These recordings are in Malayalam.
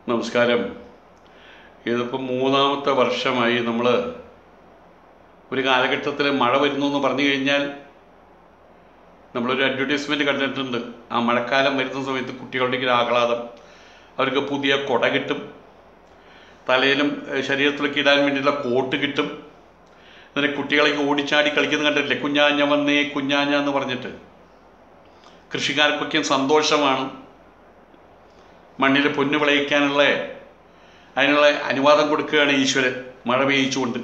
നമസ്കാരം ഇതിപ്പോൾ മൂന്നാമത്തെ വർഷമായി നമ്മൾ ഒരു കാലഘട്ടത്തിൽ മഴ വരുന്നു എന്ന് പറഞ്ഞു കഴിഞ്ഞാൽ നമ്മളൊരു അഡ്വർടൈസ്മെൻറ്റ് കണ്ടിട്ടുണ്ട് ആ മഴക്കാലം വരുന്ന സമയത്ത് കുട്ടികളുടെ ഒരു ആഹ്ലാദം അവർക്ക് പുതിയ കുട കിട്ടും തലയിലും ഏഹ്, ശരീരത്തിലൊക്കെ ഇടാൻ വേണ്ടിയിട്ടുള്ള കോട്ട് കിട്ടും എന്നിട്ട് കുട്ടികളൊക്കെ ഓടിച്ചാടി കളിക്കുന്നത് കണ്ടിട്ടില്ലേ കുഞ്ഞാഞ്ഞ വന്നേ കുഞ്ഞാഞ്ഞ എന്ന് പറഞ്ഞിട്ട് കൃഷിക്കാർക്കൊക്കെ സന്തോഷമാണ് മണ്ണിൽ പൊന്നു വിളയിക്കാനുള്ള അതിനുള്ള അനുവാദം കൊടുക്കുകയാണ് ഈശ്വരൻ മഴ പെയ്യിച്ചുകൊണ്ട്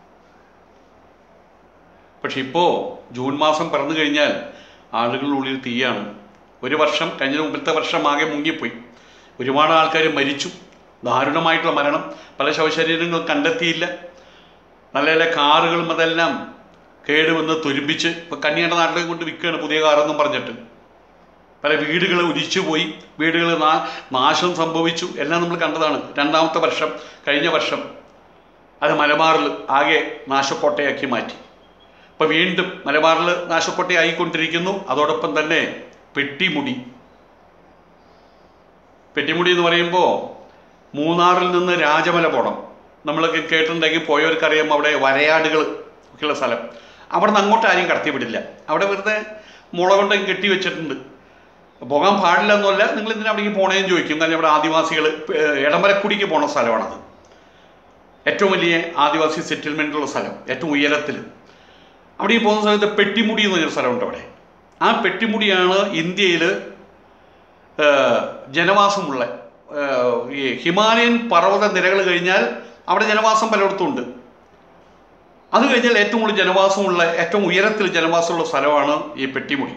പക്ഷെ ഇപ്പോൾ ജൂൺ മാസം പിറന്നു കഴിഞ്ഞാൽ ആളുകളുടെ ഉള്ളിൽ തീയാണ് ഒരു വർഷം കഴിഞ്ഞ മുമ്പത്തെ വർഷം ആകെ മുങ്ങിപ്പോയി ഒരുപാട് ആൾക്കാർ മരിച്ചു ദാരുണമായിട്ടുള്ള മരണം പല ശവശരീരങ്ങളും കണ്ടെത്തിയില്ല നല്ല നല്ല കാറുകളും അതെല്ലാം കേടുവന്ന് തുരുമ്പിച്ച് ഇപ്പോൾ കന്യായുടെ നാട്ടിലേക്ക് കൊണ്ട് വിൽക്കുകയാണ് പുതിയ കാറെന്നും പറഞ്ഞിട്ട് പല വീടുകൾ ഒലിച്ചു പോയി വീടുകൾ നാ നാശം സംഭവിച്ചു എല്ലാം നമ്മൾ കണ്ടതാണ് രണ്ടാമത്തെ വർഷം കഴിഞ്ഞ വർഷം അത് മലബാറിൽ ആകെ നാശക്കോട്ടയാക്കി മാറ്റി ഇപ്പോൾ വീണ്ടും മലബാറിൽ നാശക്കോട്ടയായിക്കൊണ്ടിരിക്കുന്നു അതോടൊപ്പം തന്നെ പെട്ടിമുടി പെട്ടിമുടി എന്ന് പറയുമ്പോൾ മൂന്നാറിൽ നിന്ന് രാജമല പോകണം നമ്മളൊക്കെ കേട്ടിട്ടുണ്ടെങ്കിൽ പോയവർക്കറിയാം അവിടെ വരയാടുകൾ ഒക്കെയുള്ള സ്ഥലം അവിടെ നിന്ന് അങ്ങോട്ട് ആരെയും കടത്തി വിടില്ല അവിടെ വെറുതെ മുള കൊണ്ടൊക്കെ കെട്ടി വെച്ചിട്ടുണ്ട് പോകാൻ പാടില്ല എന്നല്ല നിങ്ങൾ എന്തിനാ അവിടേക്ക് പോണേന്ന് ചോദിക്കും കാരണം ഇവിടെ ആദിവാസികൾ ഇടമലക്കുടിക്ക് പോണ സ്ഥലമാണത് ഏറ്റവും വലിയ ആദിവാസി സെറ്റിൽമെൻറ്റുള്ള സ്ഥലം ഏറ്റവും ഉയരത്തിൽ അവിടെ ഈ പോകുന്ന സമയത്ത് പെട്ടിമുടി എന്ന് പറഞ്ഞൊരു സ്ഥലമുണ്ട് അവിടെ ആ പെട്ടിമുടിയാണ് ഇന്ത്യയിൽ ജനവാസമുള്ള ഏഹ്, ഈ ഹിമാലയൻ പർവ്വത നിരകൾ കഴിഞ്ഞാൽ അവിടെ ജനവാസം പലയിടത്തും ഉണ്ട് അത് കഴിഞ്ഞാൽ ഏറ്റവും കൂടുതൽ ജനവാസമുള്ള ഏറ്റവും ഉയരത്തിൽ ജനവാസമുള്ള സ്ഥലമാണ് ഈ പെട്ടിമുടി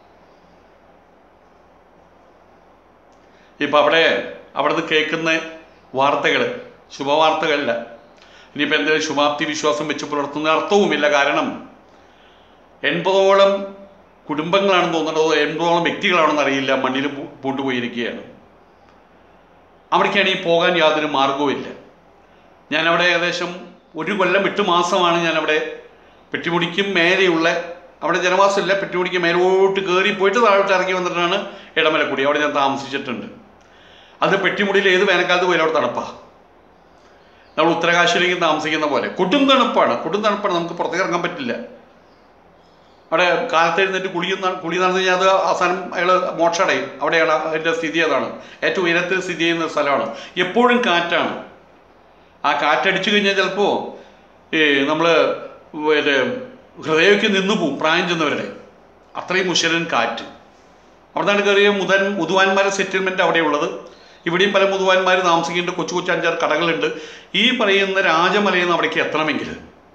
ഇപ്പം അവിടെ അവിടുന്ന് കേൾക്കുന്ന വാർത്തകൾ ശുഭവാർത്തകളല്ല ഇനിയിപ്പോൾ എന്തെങ്കിലും ശുഭാപ്തി വിശ്വാസം വെച്ച് പുലർത്തുന്ന അർത്ഥവുമില്ല കാരണം എൺപതോളം കുടുംബങ്ങളാണെന്ന് തോന്നുന്നത് എൺപതോളം വ്യക്തികളാണെന്ന് അറിയില്ല മണ്ണിൽ പൂ- പൂണ്ടുപോയിരിക്കുകയാണ് അവിടേക്കാണെങ്കിൽ പോകാൻ യാതൊരു മാർഗവുമില്ല ഞാനവിടെ ഏകദേശം ഒരു കൊല്ലം എട്ട് മാസമാണ് ഞാനവിടെ പെട്ടിമുടിക്കും മേലെയുള്ള അവിടെ ജനവാസമില്ല പെട്ടിമുടിക്ക് മേലോട്ട് കയറി പോയിട്ട് താഴോട്ട് ഇറങ്ങി വന്നിട്ടാണ് ഇടമലക്കുടി അവിടെ ഞാൻ താമസിച്ചിട്ടുണ്ട് അത് പെട്ടിമുടിയിൽ ഏത് വേനൽക്കാലത്ത് പോയാലും അവിടെ തണുപ്പാണ് നമ്മൾ ഉത്തരകാശിയിലേക്ക് താമസിക്കുന്ന പോലെ കൊടും തണുപ്പാണ് കൊടും തണുപ്പാണ് നമുക്ക് പുറത്തേക്ക് ഇറങ്ങാൻ പറ്റില്ല അവിടെ കാലത്ത് എഴുന്നേറ്റ് കുളിയുന്ന കുളി നടന്നു കഴിഞ്ഞാൽ അത് അവസാനം അയാൾ മോക്ഷടയും അവിടെയാണ് അതിൻ്റെ സ്ഥിതി അതാണ് ഏറ്റവും ഉയരത്തിൽ സ്ഥിതി ചെയ്യുന്ന സ്ഥലമാണ് എപ്പോഴും കാറ്റാണ് ആ കാറ്റടിച്ചു കഴിഞ്ഞാൽ ചിലപ്പോൾ ഈ നമ്മൾ പിന്നെ ഹൃദയമൊക്കെ നിന്ന് പോവും പ്രായം ചെന്നവരുടെ അത്രയും മുശലൻ കാറ്റ് അവിടെ നിന്നാണ് കയറിയ മുതൻ മുതുവാന്മാരെ സെറ്റിൽമെൻറ്റ് അവിടെയുള്ളത് ഇവിടെയും പല മുതുവാന്മാർ താമസിക്കേണ്ട കൊച്ചു കൊച്ചു അഞ്ചാറ് കടകളുണ്ട് ഈ പറയുന്ന രാജമലയിൽ നിന്ന് അവിടേക്ക് എത്തണമെങ്കിൽ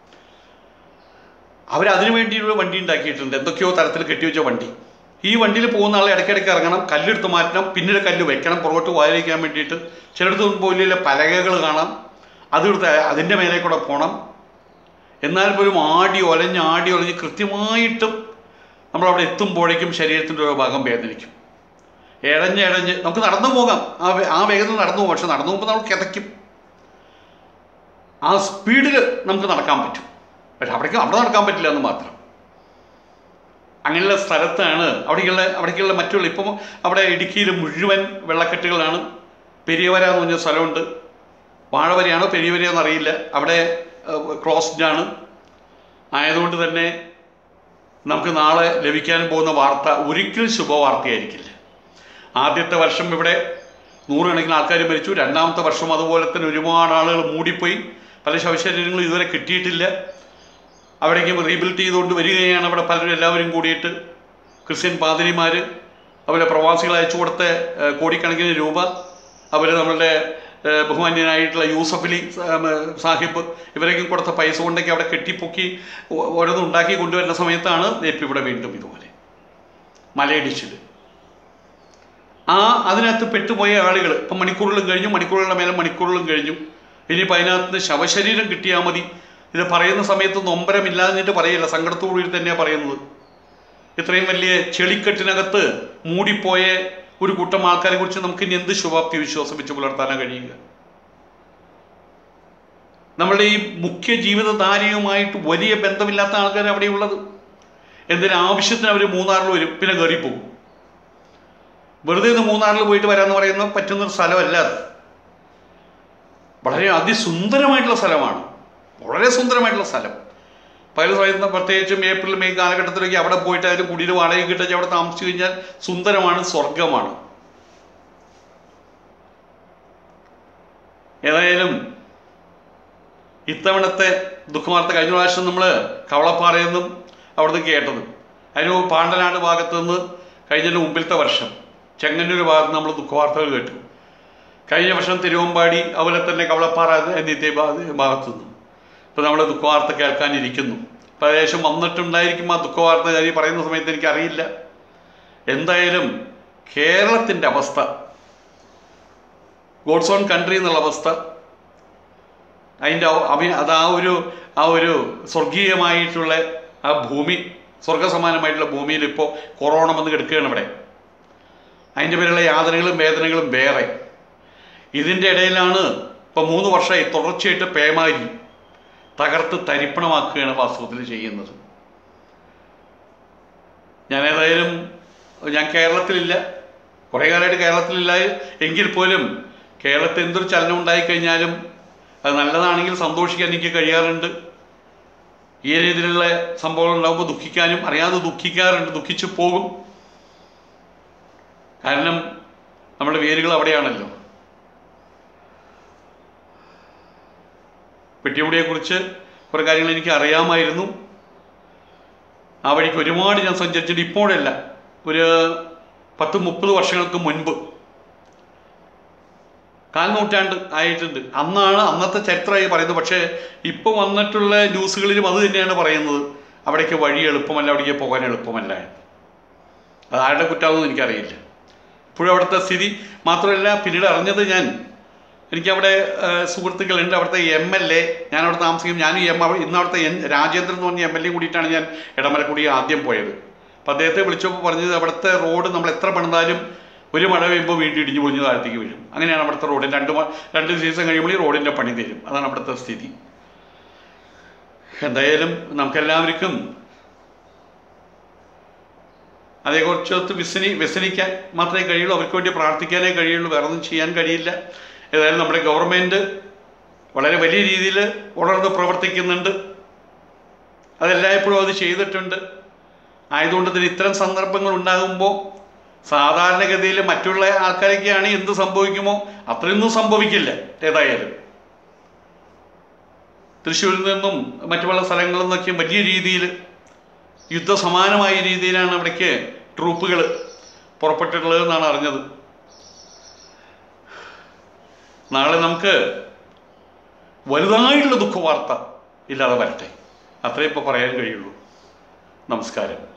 അവരതിനു വേണ്ടിയുള്ള വണ്ടി ഉണ്ടാക്കിയിട്ടുണ്ട് എന്തൊക്കെയോ തരത്തിൽ കെട്ടിവെച്ച വണ്ടി ഈ വണ്ടിയിൽ പോകുന്ന ആളെ ഇടയ്ക്കിടയ്ക്ക് ഇറങ്ങണം കല്ലെടുത്ത് മാറ്റണം പിന്നീട് കല്ല് വെക്കണം പുറകോട്ട് വായിക്കാൻ വേണ്ടിയിട്ട് ചിലയിടത്ത് പോയില്ല പലകകൾ കാണാം അതെടുത്ത് അതിൻ്റെ മേലെ കൂടെ പോകണം എന്നാൽ പോലും ആടി ഒലഞ്ഞ് ആടി ഒലഞ്ഞ് കൃത്യമായിട്ടും നമ്മളവിടെ എത്തുമ്പോഴേക്കും ശരീരത്തിൻ്റെ ഒരു ഭാഗം വേദനിക്കും ഇഴഞ്ഞ് ഇഴഞ്ഞ് നമുക്ക് നടന്നു പോകാം ആ വേ- ആ വേഗത്തിൽ നടന്നു പോകും പക്ഷെ നടന്നു പോകുമ്പോൾ നമ്മൾ കിതയ്ക്കും ആ സ്പീഡിൽ നമുക്ക് നടക്കാൻ പറ്റും പക്ഷെ അവിടേക്ക് അവിടെ നടക്കാൻ പറ്റില്ല എന്ന് മാത്രം അങ്ങനെയുള്ള സ്ഥലത്താണ് അവിടേക്കുള്ള അവിടേക്കുള്ള മറ്റുള്ള ഇപ്പം അവിടെ ഇടുക്കിയിൽ മുഴുവൻ വെള്ളക്കെട്ടുകളാണ് പെരിയവര എന്ന് പറഞ്ഞ സ്ഥലമുണ്ട് വാഴവരയാണോ പെരിയവരയാണെന്ന് അറിയില്ല അവിടെ ക്ലോസ്ഡ് ആണ് ആയതുകൊണ്ട് തന്നെ നമുക്ക് നാളെ ലഭിക്കാൻ പോകുന്ന വാർത്ത ഒരിക്കലും ശുഭവാർത്തയായിരിക്കില്ല ആദ്യത്തെ വർഷം ഇവിടെ നൂറുകണക്കിന് ആൾക്കാർ മരിച്ചു രണ്ടാമത്തെ വർഷം അതുപോലെ തന്നെ ഒരുപാട് ആളുകൾ മൂടിപ്പോയി പല ശവശരീരങ്ങളും ഇതുവരെ കിട്ടിയിട്ടില്ല അവിടേക്കും റീബിൽഡ് ചെയ്തുകൊണ്ട് വരികയാണ് അവിടെ പലരും എല്ലാവരും കൂടിയിട്ട് ക്രിസ്ത്യൻ പാതിരിമാർ അവരെ പ്രവാസികൾ അയച്ചു കൊടുത്ത ഏഹ്, കോടിക്കണക്കിന് രൂപ അവർ നമ്മളുടെ ഏഹ്, ബഹുമാന്യനായിട്ടുള്ള യൂസഫ് അലി സാ- സാഹിബ് ഇവരേക്കും കൊടുത്ത പൈസ കൊണ്ടൊക്കെ അവിടെ കെട്ടിപ്പൊക്കി ഓ- ഓരോന്ന് ഉണ്ടാക്കി കൊണ്ടുവരുന്ന സമയത്താണ് ഇപ്പം ഇവിടെ വീണ്ടും ഇതുപോലെ മലയിടിച്ചിൽ ആ അതിനകത്ത് പെട്ടുപോയ ആളുകൾ ഇപ്പം മണിക്കൂറുകളും കഴിഞ്ഞു മണിക്കൂറുകളുടെ മേലെ മണിക്കൂറുകളും കഴിഞ്ഞു ഇനിയിപ്പോൾ അതിനകത്ത് ശവശരീരം കിട്ടിയാൽ മതി ഇത് പറയുന്ന സമയത്ത് നൊമ്പരമില്ലാഞ്ഞിട്ട് പറയില്ല സങ്കടത്തോടുകൂടി തന്നെയാണ് പറയുന്നത് ഇത്രയും വലിയ ചെളിക്കെട്ടിനകത്ത് മൂടിപ്പോയ ഒരു കൂട്ടം ആൾക്കാരെ കുറിച്ച് നമുക്ക് ഇനി എന്ത് ശുഭാപ്തി വിശ്വാസം വെച്ച് പുലർത്താനാണ് കഴിയുക നമ്മളുടെ ഈ മുഖ്യ ജീവിതധാരയുമായിട്ട് വലിയ ബന്ധമില്ലാത്ത ആൾക്കാർ അവിടെയുള്ളത് എന്തിനു ആവശ്യത്തിന് അവർ മൂന്നാറിൽ വരും പിന്നെ കയറിപ്പോകും വെറുതെ ഒന്ന് മൂന്നാറിൽ പോയിട്ട് വരാമെന്ന് പറയുന്ന പറ്റുന്ന ഒരു സ്ഥലമല്ല അത് വളരെ അതിസുന്ദരമായിട്ടുള്ള സ്ഥലമാണ് വളരെ സുന്ദരമായിട്ടുള്ള സ്ഥലം പകൽ സമയത്ത് പ്രത്യേകിച്ചും ഏപ്രിൽ മെയ് കാലഘട്ടത്തിലേക്ക് അവിടെ പോയിട്ട് അതിന് കുടിയിൽ വാടക കിട്ടി അവിടെ താമസിച്ചു കഴിഞ്ഞാൽ സുന്ദരമാണ് സ്വർഗമാണ് ഏതായാലും ഇത്തവണത്തെ ദുഃഖവാർത്ത കഴിഞ്ഞ പ്രാവശ്യം നമ്മൾ കവളപ്പാറയിൽ നിന്നും അവിടുന്ന് കേട്ടത് അതിന് മുമ്പ് പാണ്ടനാട് ഭാഗത്ത് നിന്ന് കഴിഞ്ഞതിന് മുമ്പിലത്തെ വർഷം ചെങ്ങന്നൂർ ഭാഗത്ത് നമ്മൾ ദുഃഖവാർത്തകൾ കേട്ടു കഴിഞ്ഞ വർഷം തിരുവമ്പാടി അതുപോലെ തന്നെ കവളപ്പാറ എന്നീ ഭാഗത്തു നിന്നും ഇപ്പോൾ നമ്മൾ ദുഃഖവാർത്ത കേൾക്കാനിരിക്കുന്നു ഇപ്പോൾ ഏകദേശം വന്നിട്ടുണ്ടായിരിക്കും ആ ദുഃഖവാർത്ത ഞാൻ ഈ പറയുന്ന സമയത്ത് എനിക്കറിയില്ല എന്തായാലും കേരളത്തിൻ്റെ അവസ്ഥ ഗോഡ്സ് ഓൺ കൺട്രി എന്നുള്ള അവസ്ഥ അതിൻ്റെ അഭി അത് ആ ഒരു ആ ഒരു സ്വർഗീയമായിട്ടുള്ള ആ ഭൂമി സ്വർഗസമാനമായിട്ടുള്ള ഭൂമിയിൽ ഇപ്പോൾ കൊറോണ വന്ന് കിടക്കുകയാണ് ഇവിടെ അതിൻ്റെ പേരുള്ള യാതനകളും വേദനകളും വേറെ ഇതിൻ്റെ ഇടയിലാണ് ഇപ്പം മൂന്ന് വർഷമായി തുടർച്ചയായിട്ട് പേമാരി തകർത്ത് തരിപ്പണമാക്കുകയാണ് വാസ്തവത്തിൽ ചെയ്യുന്നത് ഞാൻ ഏതായാലും ഞാൻ കേരളത്തിലില്ല കുറേ കാലമായിട്ട് കേരളത്തിലില്ല എങ്കിൽ പോലും കേരളത്തിൽ എന്തൊരു ചലനം ഉണ്ടായിക്കഴിഞ്ഞാലും അത് നല്ലതാണെങ്കിൽ സന്തോഷിക്കാൻ എനിക്ക് കഴിയാറുണ്ട് ഈ രീതിയിലുള്ള സംഭവങ്ങൾ ഉണ്ടാകുമ്പോൾ ദുഃഖിക്കാനും അറിയാതെ ദുഃഖിക്കാറുണ്ട് ദുഃഖിച്ചു പോകും കാരണം നമ്മുടെ വേരുകൾ അവിടെയാണല്ലോ പെട്ടിമുടിയെക്കുറിച്ച് കുറേ കാര്യങ്ങൾ എനിക്ക് അറിയാമായിരുന്നു ആ വഴിക്ക് ഒരുപാട് ഞാൻ സഞ്ചരിച്ചിട്ട് ഇപ്പോഴല്ല ഒരു പത്ത് മുപ്പത് വർഷങ്ങൾക്ക് മുൻപ് കാൽ നൂറ്റാണ്ട് ആയിട്ടുണ്ട് അന്നാണ് അന്നത്തെ ചരിത്രമായി പറയുന്നത് പക്ഷേ ഇപ്പോൾ വന്നിട്ടുള്ള ന്യൂസുകളിലും അത് തന്നെയാണ് പറയുന്നത് അവിടേക്ക് വഴി എളുപ്പമല്ല അവിടേക്ക് പോകാൻ എളുപ്പമല്ല എന്ന് അത് ആരുടെ കുറ്റാമെന്ന് എനിക്കറിയില്ല ഇപ്പോഴും അവിടുത്തെ സ്ഥിതി മാത്രമല്ല പിന്നീട് അറിഞ്ഞത് ഞാൻ എനിക്കവിടെ ആ, സുഹൃത്തുക്കളുണ്ട് അവിടുത്തെ എം എൽ എ ഞാൻ അവിടെ താമസിക്കും ഞാനും എം ഇന്ന് അവിടുത്തെ എൻ രാജേന്ദ്രൻ എന്ന് പറഞ്ഞ എം എൽ എ കൂടിയിട്ടാണ് ഞാൻ ഇടമലക്കുടി ആദ്യം പോയത് അപ്പോൾ അദ്ദേഹത്തെ വിളിച്ചപ്പോൾ പറഞ്ഞത് അവിടുത്തെ റോഡ് നമ്മൾ എത്ര പണിതാലും ഒരു മഴ പെയ്യുമ്പോൾ വീണ്ടും ഇടിഞ്ഞു പൊളിഞ്ഞ് താഴത്തേക്ക് വീഴും അങ്ങനെയാണ് അവിടുത്തെ റോഡ് രണ്ട് മ- രണ്ട് സീസൺ കഴിയുമ്പോൾ ഈ റോഡിൻ്റെ പണി തരും അതാണ് അവിടുത്തെ സ്ഥിതി എന്തായാലും നമുക്കെല്ലാവർക്കും അതേക്കുറിച്ചൊത്ത് വ്യസനി വ്യസനിക്കാൻ മാത്രമേ കഴിയുള്ളൂ അവർക്ക് വേണ്ടി പ്രാർത്ഥിക്കാനേ കഴിയുള്ളൂ വേറെ ഒന്നും ചെയ്യാൻ കഴിയില്ല ഏതായാലും നമ്മുടെ ഗവൺമെൻറ് വളരെ വലിയ രീതിയിൽ ഉണർന്ന് പ്രവർത്തിക്കുന്നുണ്ട് അതെല്ലായ്പ്പോഴും അത് ചെയ്തിട്ടുണ്ട് ആയതുകൊണ്ട് തന്നെ ഇത്തരം സന്ദർഭങ്ങൾ ഉണ്ടാകുമ്പോൾ സാധാരണഗതിയിൽ മറ്റുള്ള ആൾക്കാരൊക്കെയാണ് എന്ത് സംഭവിക്കുമോ അത്രയൊന്നും സംഭവിക്കില്ല ഏതായാലും തൃശ്ശൂരിൽ നിന്നും മറ്റു പല സ്ഥലങ്ങളിൽ നിന്നൊക്കെ വലിയ രീതിയിൽ യുദ്ധസമാനമായ രീതിയിലാണ് അവിടേക്ക് ട്രൂപ്പുകൾ പുറപ്പെട്ടിട്ടുള്ളത് എന്നാണ് അറിഞ്ഞത് നാളെ നമുക്ക് വലുതായിട്ടുള്ള ദുഃഖവാർത്ത ഇല്ലാതെ വരട്ടെ അത്രേ ഇപ്പോൾ പറയാൻ കഴിയുള്ളൂ നമസ്കാരം